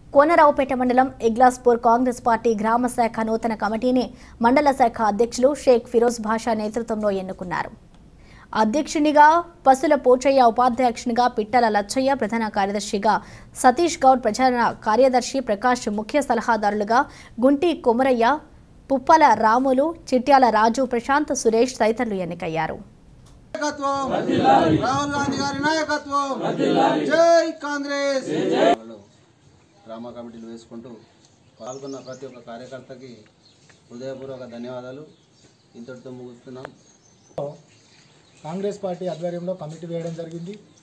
కోనరావుపేట మండలం ఇగ్లాస్పూర్ కాంగ్రెస్ పార్టీ గ్రామ శాఖ నూతన కమిటీని మండల శాఖ అధ్యక్షులు షేక్ ఫిరోజ్ భాషా నేతృత్వంలో ఎన్నుకున్నారు అధ్యక్షునిగా పసుల పోచయ్య ఉపాధ్యక్షునిగా పిట్టల లచ్చయ్య ప్రధాన కార్యదర్శిగా సతీష్ గౌడ్ ప్రచార కార్యదర్శి ప్రకాష్ ముఖ్య సలహాదారులుగా గుంటి కొమరయ్య పుప్పల రాములు చిట్యాల రాజు ప్రశాంత్ సురేష్ తదితరులు ఎన్నికయ్యారు నాయకత్వం రాహుల్ గాంధీ గారి నాయకత్వం జై కాంగ్రెస్ వాళ్ళు డ్రామా కమిటీలు వేసుకుంటూ పాల్గొన్న ప్రతి ఒక్క కార్యకర్తకి హృదయపూర్వక ధన్యవాదాలు ఇంతటితో ముగిస్తున్నాం కాంగ్రెస్ పార్టీ ఆధ్వర్యంలో కమిటీ వేయడం జరిగింది